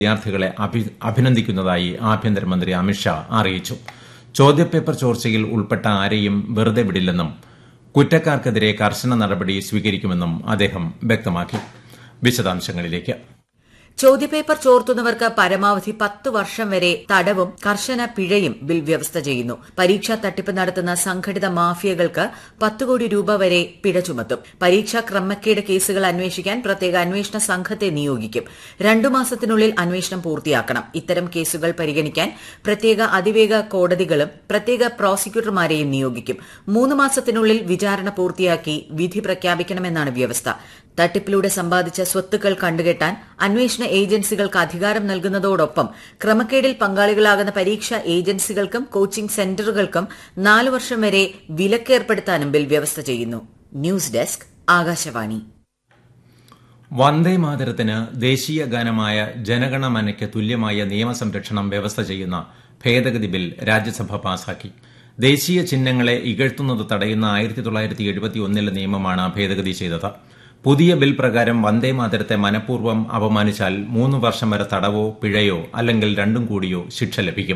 വിദ്യാർത്ഥികളെ അഭിനന്ദിക്കുന്നതായി ആഭ്യന്തരമന്ത്രി അമിത്ഷാ അറിയിച്ചു ചോദ്യപേപ്പർ ചോർച്ചയിൽ ഉൾപ്പെട്ട ആരെയും വെറുതെ വിടില്ലെന്നും കുറ്റക്കാർക്കെതിരെ കർശന നടപടി സ്വീകരിക്കുമെന്നും അദ്ദേഹം വ്യക്തമാക്കി വിശദാംശങ്ങളിലേക്ക് ചോദ്യപേപ്പർ ചോർത്തുന്നവർക്ക് പരമാവധി പത്ത് വർഷം വരെ തടവും കർശന പിഴയും ബിൽ വ്യവസ്ഥ ചെയ്യുന്നു പരീക്ഷാ തട്ടിപ്പ് നടത്തുന്ന സംഘടിത മാഫിയകൾക്ക് പത്ത് കോടി രൂപ വരെ പിഴ ചുമത്തും പരീക്ഷാ ക്രമക്കേട് കേസുകൾ അന്വേഷിക്കാൻ പ്രത്യേക അന്വേഷണ സംഘത്തെ നിയോഗിക്കും രണ്ടു മാസത്തിനുള്ളിൽ അന്വേഷണം പൂർത്തിയാക്കണം ഇത്തരം കേസുകൾ പരിഗണിക്കാൻ പ്രത്യേക അതിവേഗ കോടതികളും പ്രത്യേക പ്രോസിക്യൂട്ടർമാരെയും നിയോഗിക്കും മൂന്ന് മാസത്തിനുള്ളിൽ വിചാരണ പൂർത്തിയാക്കി വിധി പ്രഖ്യാപിക്കണമെന്നാണ് വ്യവസ്ഥ തട്ടിപ്പിലൂടെ സമ്പാദിച്ച സ്വത്തുക്കൾ കണ്ടുകെട്ടാൻ അന്വേഷണ ഏജൻസികൾക്ക് അധികാരം നൽകുന്നതോടൊപ്പം ക്രമക്കേടിൽ പങ്കാളികളാകുന്ന പരീക്ഷാ ഏജൻസികൾക്കും കോച്ചിംഗ് സെന്ററുകൾക്കും നാല് വർഷം വരെ വിലക്കേർപ്പെടുത്താനും ബിൽ വ്യവസ്ഥ ചെയ്യുന്നു ന്യൂസ് ഡെസ്ക് ആകാശവാണി വന്ദേ മാതരത്തിന് ദേശീയ ഗാനമായ ജനഗണമനയ്ക്ക് തുല്യമായ നിയമസംരക്ഷണം വ്യവസ്ഥ ചെയ്യുന്ന ഭേദഗതി ബിൽ രാജ്യസഭ പാസാക്കി ദേശീയ ചിഹ്നങ്ങളെ ഇകഴ്ത്തുന്നത് തടയുന്ന ആയിരത്തി തൊള്ളായിരത്തി എഴുപത്തിയൊന്നിലെ നിയമമാണ് ഭേദഗതി ചെയ്തത് പുതിയ ബിൽ പ്രകാരം വന്ദേമാതരത്തെ മനഃപൂർവ്വം അപമാനിച്ചാൽ മൂന്ന് വർഷം വരെ തടവോ പിഴയോ അല്ലെങ്കിൽ രണ്ടും കൂടിയോ ശിക്ഷ ലഭിക്കും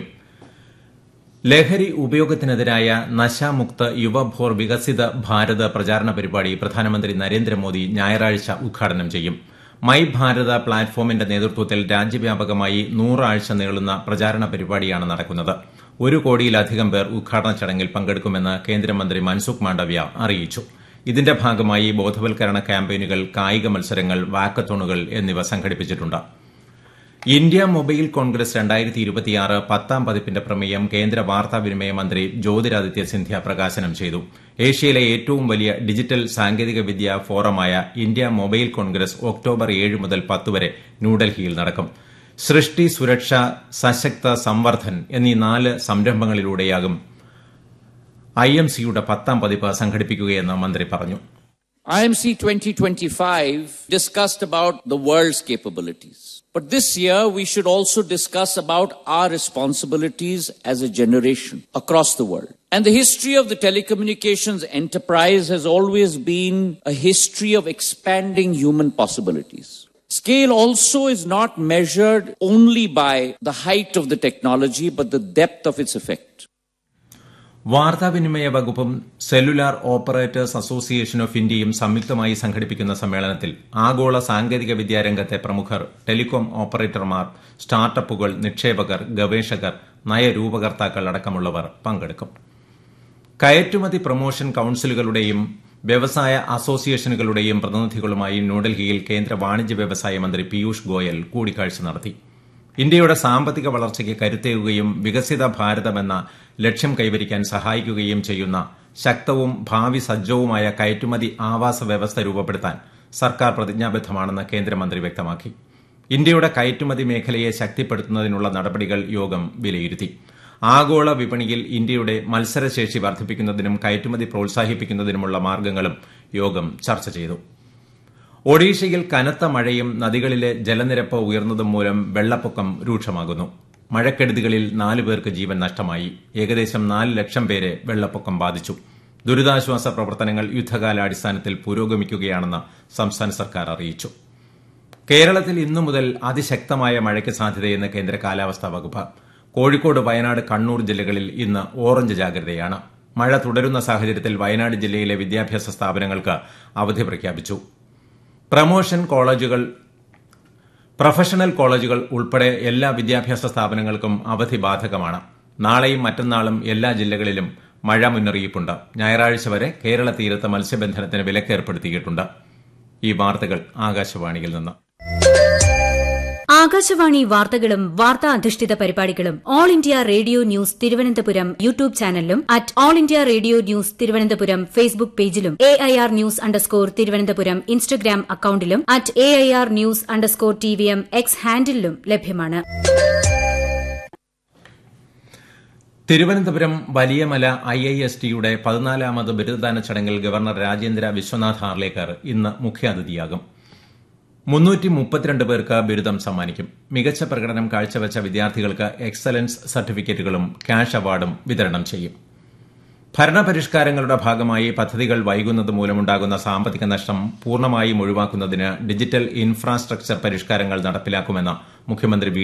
ലഹരി ഉപയോഗത്തിനെതിരായ നശാമുക്ത യുവഭോർ വികസിത ഭാരത് പ്രചാരണ പരിപാടി പ്രധാനമന്ത്രി നരേന്ദ്രമോദി ഞായറാഴ്ച ഉദ്ഘാടനം ചെയ്യും മൈ ഭാരത പ്ലാറ്റ്ഫോമിന്റെ നേതൃത്വത്തിൽ രാജ്യവ്യാപകമായി നൂറാഴ്ച നീളുന്ന പ്രചാരണ പരിപാടിയാണ് നടക്കുന്നത് ഒരു കോടിയിലധികം പേർ ഉദ്ഘാടന ചടങ്ങിൽ പങ്കെടുക്കുമെന്ന് കേന്ദ്രമന്ത്രി മൻസുഖ് മാണ്ഡവ്യ അറിയിച്ചു ഇതിന്റെ ഭാഗമായി ബോധവൽക്കരണ ക്യാമ്പയിനുകൾ കായിക മത്സരങ്ങൾ വാക്കത്തോണുകൾ എന്നിവ സംഘടിപ്പിച്ചിട്ടുണ്ട് ഇന്ത്യ മൊബൈൽ കോൺഗ്രസ് രണ്ടായിരത്തി ഇരുപത്തിയാറ് പത്താം പതിപ്പിന്റെ പ്രമേയം കേന്ദ്ര വാർത്താവിനിമയ മന്ത്രി ജ്യോതിരാദിത്യ സിന്ധ്യ പ്രകാശനം ചെയ്തു ഏഷ്യയിലെ ഏറ്റവും വലിയ ഡിജിറ്റൽ സാങ്കേതികവിദ്യ ഫോറമായ ഇന്ത്യ മൊബൈൽ കോൺഗ്രസ് ഒക്ടോബർ ഏഴ് മുതൽ പത്ത് വരെ ന്യൂഡൽഹിയിൽ നടക്കും സൃഷ്ടി സുരക്ഷ സശക്ത സംവർദ്ധൻ എന്നീ നാല് സംരംഭങ്ങളിലൂടെയാകും ഐ എം സിയുടെ പത്താം പതിപ്പ് സംഘടിപ്പിക്കുകയെന്ന് മന്ത്രി പറഞ്ഞു IMC 2025 discussed about the world's capabilities. But this year, we should also discuss about our responsibilities as a generation across the world. And the history of the telecommunications enterprise has always been a history of expanding human possibilities. Scale also is not measured only by the height of the technology, but the depth of its effect. വാർത്താവിനിമയ വകുപ്പും cellular operators association of ഇന്ത്യയും സംയുക്തമായി സംഘടിപ്പിക്കുന്ന സമ്മേളനത്തിൽ ആഗോള സാങ്കേതിക വിദ്യാ രംഗത്തെ പ്രമുഖർ ടെലികോം ഓപ്പറേറ്റർമാർ സ്റ്റാർട്ടപ്പുകൾ നിക്ഷേപകർ ഗവേഷകർ നയരൂപകർത്താക്കൾ അടക്കമുള്ളവർ പങ്കെടുക്കും കയറ്റുമതി പ്രൊമോഷൻ കൌൺസിലുകളുടെയും വ്യവസായ അസോസിയേഷനുകളുടെയും പ്രതിനിധികളുമായി ന്യൂഡൽഹിയിൽ കേന്ദ്ര വാണിജ്യ വ്യവസായ മന്ത്രി പീയൂഷ് ഗോയൽ കൂടിക്കാഴ്ച നടത്തി ഇന്ത്യയുടെ സാമ്പത്തിക വളർച്ചയ്ക്ക് കരുത്തേകുകയും വികസിത ഭാരതമെന്ന ലക്ഷ്യം കൈവരിക്കാൻ സഹായിക്കുകയും ചെയ്യുന്ന ശക്തവും ഭാവി സജ്ജവുമായ കയറ്റുമതി ആവാസ വ്യവസ്ഥ രൂപപ്പെടുത്താൻ സർക്കാർ പ്രതിജ്ഞാബദ്ധമാണെന്ന് കേന്ദ്രമന്ത്രി വ്യക്തമാക്കി ഇന്ത്യയുടെ കയറ്റുമതി മേഖലയെ ശക്തിപ്പെടുത്തുന്നതിനുള്ള നടപടികൾ യോഗം വിലയിരുത്തി ആഗോള വിപണിയിൽ ഇന്ത്യയുടെ മത്സരശേഷി വർദ്ധിപ്പിക്കുന്നതിനും കയറ്റുമതി പ്രോത്സാഹിപ്പിക്കുന്നതിനുമുള്ള മാർഗ്ഗങ്ങളും യോഗം ചർച്ച ചെയ്തു ഒഡീഷയിൽ കനത്ത മഴയും നദികളിലെ ജലനിരപ്പ് ഉയർന്നതും മൂലം വെള്ളപ്പൊക്കം രൂക്ഷമാകുന്നു മഴക്കെടുതികളിൽ നാലു പേർക്ക് ജീവൻ നഷ്ടമായി ഏകദേശം നാല് ലക്ഷം പേരെ വെള്ളപ്പൊക്കം ബാധിച്ചു ദുരിതാശ്വാസ പ്രവർത്തനങ്ങൾ യുദ്ധകാലാടിസ്ഥാനത്തിൽ പുരോഗമിക്കുകയാണെന്ന് സംസ്ഥാന സർക്കാർ അറിയിച്ചു കേരളത്തിൽ ഇന്നു മുതൽ അതിശക്തമായ മഴയ്ക്ക് സാധ്യതയെന്ന് കേന്ദ്ര കാലാവസ്ഥാ വകുപ്പ് കോഴിക്കോട് വയനാട് കണ്ണൂർ ജില്ലകളിൽ ഇന്ന് ഓറഞ്ച് ജാഗ്രതയാണ് മഴ തുടരുന്ന സാഹചര്യത്തിൽ വയനാട് ജില്ലയിലെ വിദ്യാഭ്യാസ സ്ഥാപനങ്ങൾക്ക് അവധി പ്രഖ്യാപിച്ചു പ്രമോഷൻ കോളേജുകൾ പ്രൊഫഷണൽ കോളേജുകൾ ഉൾപ്പെടെ എല്ലാ വിദ്യാഭ്യാസ സ്ഥാപനങ്ങൾക്കും അവധി ബാധകമാണ് നാളെയും മറ്റന്നാളും എല്ലാ ജില്ലകളിലും മഴ മുന്നറിയിപ്പുണ്ട് ഞായറാഴ്ച വരെ കേരള തീരത്ത് മത്സ്യബന്ധനത്തിന് വിലക്കേർപ്പെടുത്തിയിട്ടുണ്ട് ഈ വാർത്തകൾ ആകാശവാണിയിൽ നിന്ന് ആകാശവാണി വാർത്തകളും വാർത്താ അധിഷ്ഠിത പരിപാടികളും all India radio news Thiruvananthapuram YouTube ചാനലിലും at all India radio news Thiruvananthapuram Facebook പേജിലും A I R news underscore Thiruvananthapuram Instagram അക്കൌണ്ടിലും at A I R news underscore T V M X ഹാൻഡിലും ലഭ്യമാണ് Thiruvananthapuram Valiyamala I I S ടിയുടെ പതിനാലാമത് ബിരുദദാന ചടങ്ങിൽ ഗവർണർ രാജേന്ദ്ര വിശ്വനാഥ് ഹാർലേക്കർ ഇന്ന് മുഖ്യാതിഥിയാകും മുന്നൂറ്റി മുപ്പത്തിരണ്ട് പേർക്ക് ബിരുദം സമ്മാനിക്കും മികച്ച പ്രകടനം കാഴ്ചവെച്ച വിദ്യാർത്ഥികൾക്ക് എക്സലൻസ് സർട്ടിഫിക്കറ്റുകളും ക്യാഷ് അവാർഡും വിതരണം ചെയ്യും ഭരണപരിഷ്കാരങ്ങളുടെ ഭാഗമായി പദ്ധതികൾ വൈകുന്നത് മൂലമുണ്ടാകുന്ന സാമ്പത്തിക നഷ്ടം പൂർണ്ണമായും ഒഴിവാക്കുന്നതിന് ഡിജിറ്റൽ ഇൻഫ്രാസ്ട്രക്ചർ പരിഷ്കാരങ്ങൾ നടപ്പിലാക്കുമെന്ന് മുഖ്യമന്ത്രി വി